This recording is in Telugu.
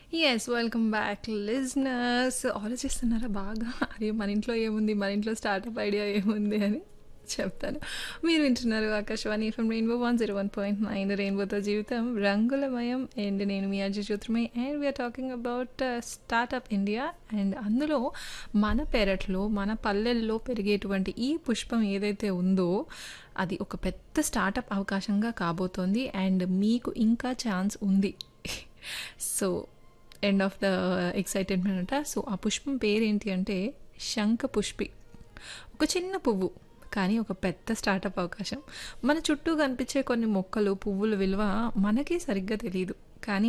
యెస్. Welcome back listeners. ఆలోచిస్తున్నారా బాగా? అరే! మన ఇంట్లో ఏముంది? మన ఇంట్లో స్టార్టప్ ఐడియా ఏముంది అని చెప్తాను. మీరు వింటున్నారు ఆకాశవాణి ఎఫ్ఎం రెయిన్బో 101.9 రెయిన్బోతో జీవితం రంగులమయం. అండ్ నేను మీ Ajay Jyotirmay and we're talking about startup India. And అందులో మన పెరట్లో, మన పల్లెల్లో పెరిగేటువంటి ఈ పుష్పం ఏదైతే ఉందో అది ఒక పెద్ద స్టార్టప్ అవకాశంగా కాబోతోంది. అండ్ మీకు ఇంకా ఛాన్స్ ఉంది. So end of the excitement అనమాట. సో ఆ పుష్పం పేరేంటి అంటే శంఖపుష్పి. ఒక చిన్న పువ్వు. కానీ ఒక పెద్ద స్టార్టప్ అవకాశం. మన చుట్టూ కనిపించే కొన్ని మొక్కలు, పువ్వుల విలువ మనకే సరిగ్గా తెలీదు. కానీ